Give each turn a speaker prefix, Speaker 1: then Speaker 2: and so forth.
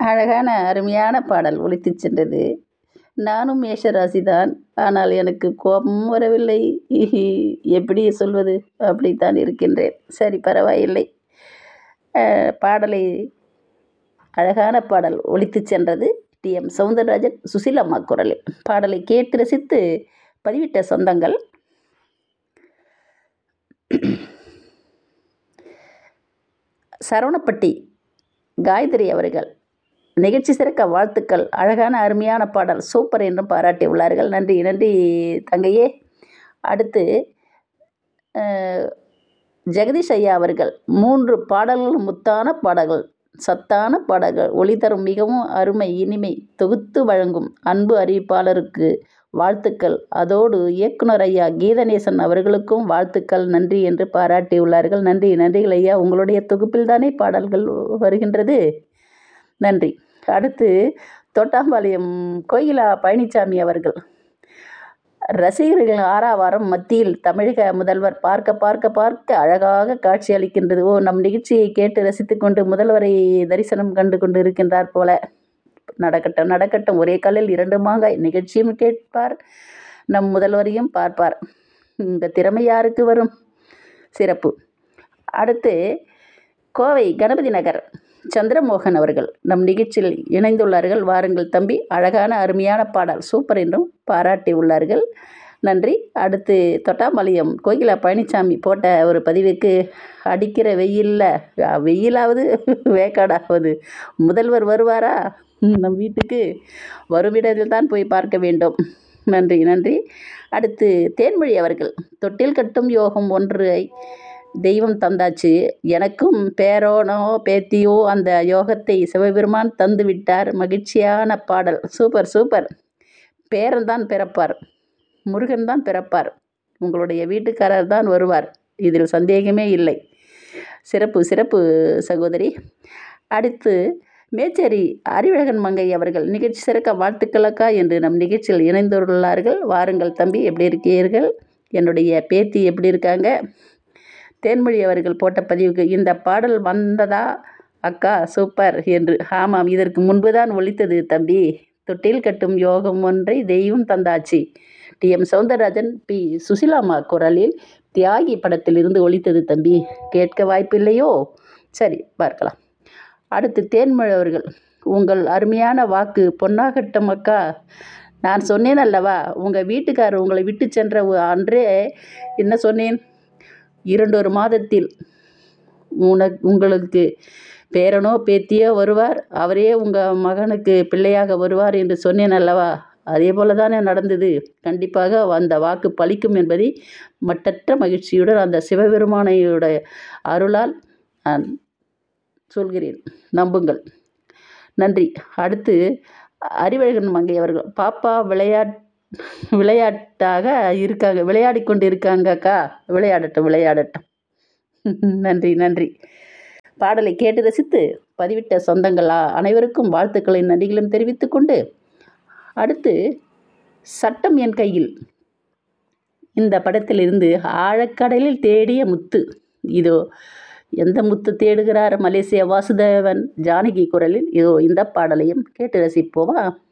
Speaker 1: அழகான அருமையான பாடல் ஒலித்துச் சென்றது நானும் மேஷராசிதான் ஆனால் எனக்கு கோபம் வரவில்லை எப்படி சொல்வது அப்படித்தான் இருக்கின்றேன் சரி பரவாயில்லை அஹ், பாடலை அழகான பாடல் ஒலித்துச் சென்றது டி எம் சவுந்தரராஜன் சுசிலம்மா குரலில் பாடலை கேட்டு ரசித்து பதிவிட்ட சொந்தங்கள் சரவணப்பட்டி காயத்ரி அவர்கள் நிகழ்ச்சி சிறக்க வாழ்த்துக்கள் அழகான அருமையான பாடல் சூப்பர் என்றும் பாராட்டியுள்ளார்கள் நன்றி நன்றி தங்கையே அடுத்து அஹ், ஜெகதீஷ் ஐயா அவர்கள் மூன்று பாடல்கள் முத்தான பாடல்கள் சத்தான பாடல்கள் ஒளி தரும் மிகவும் அருமை இனிமை தொகுத்து வழங்கும் அன்பு அறிவிப்பாளருக்கு வாழ்த்துக்கள் அதோடு இயக்குனர் ஐயா கீதநேசன் அவர்களுக்கும் வாழ்த்துக்கள் நன்றி என்று பாராட்டியுள்ளார்கள் நன்றி நன்றிகள் ஐயா உங்களுடைய தொகுப்பில் தானே பாடல்கள் வருகின்றது நன்றி அடுத்து தோட்டாம்பாளையம் கோயிலா பழனிசாமி அவர்கள் ரசிகர்கள் ஆறாவாரம் மத்தியில் தமிழக முதல்வர் பார்க்க பார்க்க பார்க்க அழகாக காட்சி அளிக்கின்றது ஓ நம் நிகழ்ச்சியை கேட்டு ரசித்துக் கொண்டு முதல்வரை தரிசனம் கண்டு கொண்டு இருக்கின்றார் போல நடக்கட்டும் நடக்கட்டும் ஒரே கல்லில் இரண்டு மாங்காய் நிகழ்ச்சியும் கேட்பார் நம் முதல்வரையும் பார்ப்பார் இந்த திறமை யாருக்கு வரும் சிறப்பு அடுத்து கோவை கணபதி நகர் சந்திரமோகன் அவர்கள் நம் நிகழ்ச்சியில் இணைந்துள்ளார்கள் வாருங்கள் தம்பி அழகான அருமையான பாடல் சூப்பர் என்றும் பாராட்டி உள்ளார்கள் நன்றி அடுத்து தொட்டாம்பாளையம் கோகிலா பழனிசாமி போட்ட ஒரு பதிவுக்கு அடிக்கிற வெயிலில் வெயிலாவது வேக்காடாவது முதல்வர் வருவாரா ம், நம் வீட்டுக்கு வருமிடத்தில் தான் போய் பார்க்க வேண்டும் நன்றி நன்றி அடுத்து தேன்மொழி அவர்கள் தொட்டில் கட்டும் யோகம் ஒன்றை தெய்வம் தந்தாச்சு எனக்கும் பேரோனோ பேத்தியோ அந்த யோகத்தை சிவபெருமான் தந்து விட்டார் மகிழ்ச்சியான பாடல் சூப்பர் சூப்பர் பேரன் தான் பிறப்பார் முருகன் தான் பிறப்பார் உங்களுடைய வீட்டுக்காரர் தான் வருவார் இதில் சந்தேகமே இல்லை சிறப்பு சிறப்பு சகோதரி அடுத்து மேச்சேரி அறிவழகன் மங்கை அவர்கள் நிகழ்ச்சி சிறக்க வாழ்த்துக்களக்கா என்று நம் நிகழ்ச்சியில் இணைந்துள்ளார்கள் வாருங்கள் தம்பி எப்படி இருக்கீர்கள் என்னுடைய பேத்தி எப்படி இருக்காங்க தேன்மொழி அவர்கள் போட்ட பதிவுக்கு இந்த பாடல் வந்ததா அக்கா சூப்பர் என்று ஆமாம் இதற்கு முன்புதான் ஒலித்தது தம்பி தொட்டில் கட்டும் யோகம் ஒன்றை தெய்வம் தந்தாச்சு டி எம் சௌந்தரராஜன் பி சுசிலாமா குரலில் தியாகி படத்திலிருந்து ஒலித்தது தம்பி கேட்க வாய்ப்பில்லையோ சரி பார்க்கலாம் அடுத்து தேன்மொழி அவர்கள் உங்கள் அருமையான வாக்கு பொன்னாகட்டும் அக்கா நான் சொன்னேன் அல்லவா உங்கள் வீட்டுக்காரர் உங்களை விட்டு சென்ற ஒ- அன்றே என்ன சொன்னேன் இரண்டொரு மாதத்தில் உனக்கு உங்களுக்கு பேரனோ பேத்தியோ வருவார் அவரே உங்கள் மகனுக்கு பிள்ளையாக வருவார் என்று சொன்னேன் அல்லவா அதே போல தானே நடந்தது கண்டிப்பாக அந்த வாக்கு பலிக்கும் என்பதை மட்டற்ற மகிழ்ச்சியுடன் அந்த சிவபெருமானையுடைய அருளால் நான் சொல்கிறேன் நம்புங்கள் நன்றி அடுத்து அறிவழகன் மங்கை அவர்கள் பாப்பா விளையாட் விளையாட்டாக இருக்காங்க விளையாடி கொண்டு இருக்காங்கக்கா விளையாடட்டும் விளையாடட்டும் நன்றி நன்றி பாடலை கேட்டு ரசித்து பதிவிட்ட சொந்தங்கள் அ- அனைவருக்கும் வாழ்த்துக்களை நன்றிகளும் தெரிவித்துக் கொண்டு அடுத்து சட்டம் என் கையில் இந்த படத்திலிருந்து ஆழக்கடலில் தேடிய முத்து இதோ எந்த முத்து தேடுகிறார் மலேசிய வாசுதேவன் ஜானகி குரலில் இதோ இந்த பாடலையும் கேட்டு ரசிப்போமா